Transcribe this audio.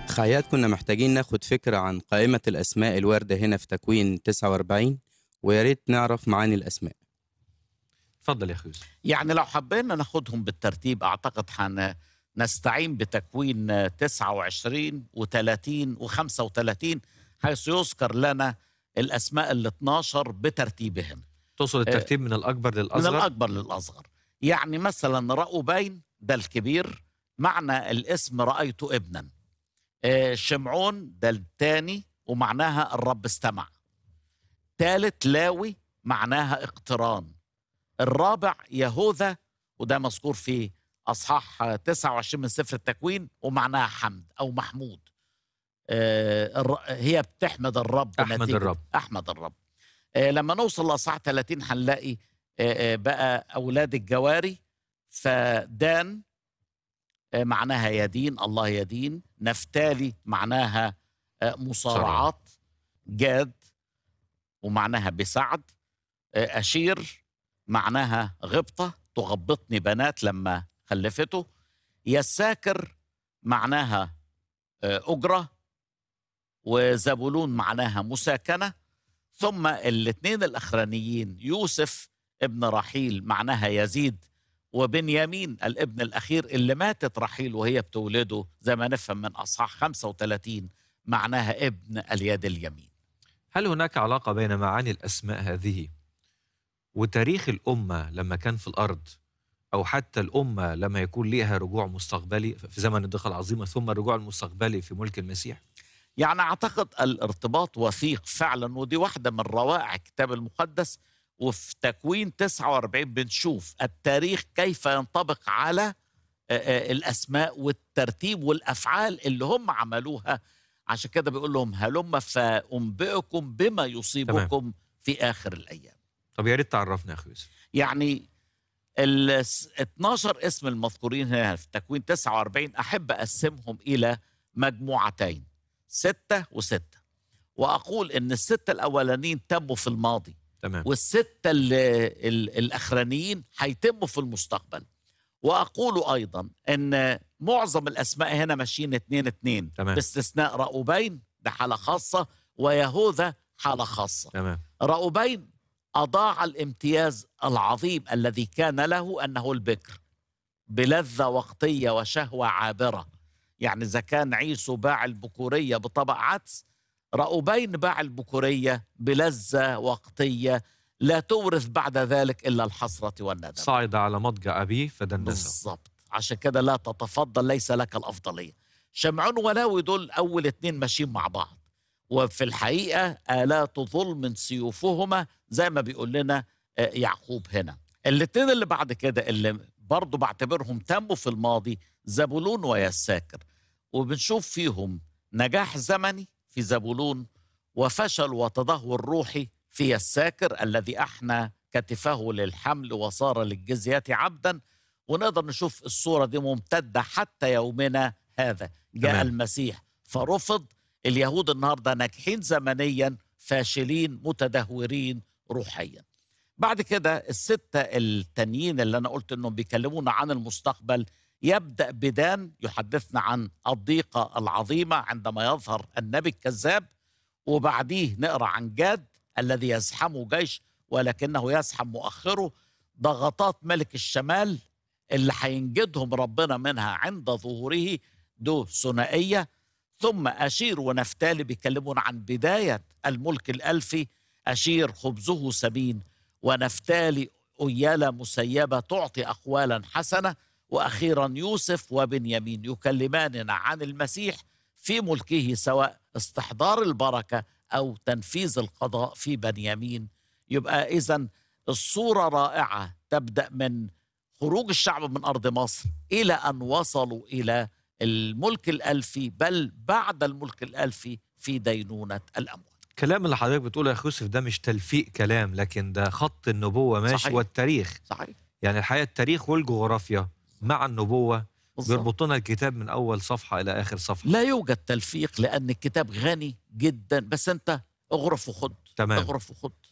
خيات كنا محتاجين ناخد فكرة عن قائمة الأسماء الواردة هنا في تكوين 49 ويا ريت نعرف معاني الأسماء اتفضل يا اخي يوسف يعني لو حبينا ناخدهم بالترتيب اعتقد حن نستعين بتكوين 29 و30 و35 حيث يذكر لنا الاسماء ال 12 بترتيبهم تقصد الترتيب من الاكبر من للاصغر الاكبر للاصغر يعني مثلا رأوبين ده الكبير معنى الاسم رايت ابنا آه، شمعون ده الثاني ومعناها الرب استمع ثالث لاوي معناها اقتران الرابع يهوذا وده مذكور في اصحاح آه، 29 من سفر التكوين ومعناها حمد او محمود آه، الر- هي بتحمد الرب أحمد نتيجة- الرب. احمد الرب آه، لما نوصل لاصحاح 30 هنلاقي آه، آه، بقى اولاد الجواري فدان آه، معناها يدين الله يدين نفتالي معناها آه، مصارعات جاد ومعناها بسعد آه، أشير معناها غبطة تغبطني بنات لما خلفته يساكر معناها آه، أجرة وزبولون معناها مساكنة ثم الاثنين الأخرانيين يوسف ابن رحيل معناها يزيد وبنيامين الابن الأخير اللي ماتت رحيل وهي بتولده زي ما نفهم من أصحاح 35 معناها ابن اليد اليمين هل هناك علاقه بين معاني الاسماء هذه وتاريخ الامه لما كان في الارض او حتى الامه لما يكون ليها رجوع مستقبلي في زمن الضيقه العظيمه ثم الرجوع المستقبلي في ملك المسيح يعني أعتقد الارتباط وثيق فعلا ودي واحدة من روائع الكتاب المقدس وفي تكوين 49 بنشوف التاريخ كيف ينطبق على آه، آه، الأسماء والترتيب والأفعال اللي هم عملوها عشان كده بيقول لهم هلم فأنبئكم بما يصيبكم في آخر الأيام طب يا ريت تعرفنا يا اخي يوسف يعني ال 12 اسم المذكورين هنا في تكوين 49 أحب أقسمهم إلى مجموعتين ستة وستة وأقول إن الستة الأولانيين تموا في الماضي تمام والستة ال ال الأخرانيين هيتموا في المستقبل وأقول أيضا أن معظم الأسماء هنا ماشيين اتنين اتنين تمام. باستثناء رأوبين ده حالة خاصة ويهوذا حالة خاصة تمام رأوبين أضاع الامتياز العظيم الذي كان له أنه البكر بلذة وقتية وشهوة عابرة يعني إذا كان عيسو باع البكورية بطبق عدس رأوبين باع البكورية بلذة وقتية لا تورث بعد ذلك إلا الحسرة والندم صعد على مضجع ابيه فدنسه بالظبط عشان كده لا تتفضل ليس لك الأفضلية شمعون ولاوي دول أول اتنين ماشيين مع بعض وفي الحقيقة آلات ظلم سيوفهما زي ما بيقول لنا آه، يعقوب هنا الاتنين اللي بعد كده اللي برضو بعتبرهم تموا في الماضي زبولون ويساكر وبنشوف فيهم نجاح زمني في زبولون وفشل وتدهور روحي في يساكر الذي أحنى كتفه للحمل وصار للجزية عبدا ونقدر نشوف الصورة دي ممتدة حتى يومنا هذا جاء تمام. المسيح فرفض اليهود النهاردة ناجحين زمنيا فاشلين متدهورين روحيا بعد كده الستة التانيين اللي أنا قلت أنهم بيكلمونا عن المستقبل يبدأ بدان يحدثنا عن الضيقة العظيمة عندما يظهر النبي الكذاب وبعديه نقرأ عن جاد الذي يزحمه جيش ولكنه يزحم مؤخره ضغطات ملك الشمال اللي هينجدهم ربنا منها عند ظهوره دو ثنائية ثم أشير ونفتالي بيكلمون عن بداية الملك الألفي أشير خبزه سمين ونفتالي أيالة مسيبة تعطي أقوالا حسنة وأخيرا يوسف وبنيامين يكلماننا عن المسيح في ملكه سواء استحضار البركة أو تنفيذ القضاء في بنيامين يبقى إذا الصورة رائعة تبدأ من خروج الشعب من أرض مصر إلى أن وصلوا إلى الملك الألفي بل بعد الملك الألفي في دينونة الأموال الكلام اللي حضرتك بتقوله يا اخي يوسف ده مش تلفيق كلام لكن ده خط النبوه ماشي صحيح. والتاريخ صحيح يعني الحقيقه التاريخ والجغرافيا مع النبوه بالظبط. بيربطنا الكتاب من اول صفحه الى اخر صفحه لا يوجد تلفيق لأن الكتاب غني جدا بس أنت اغرف وخد تمام اغرف وخد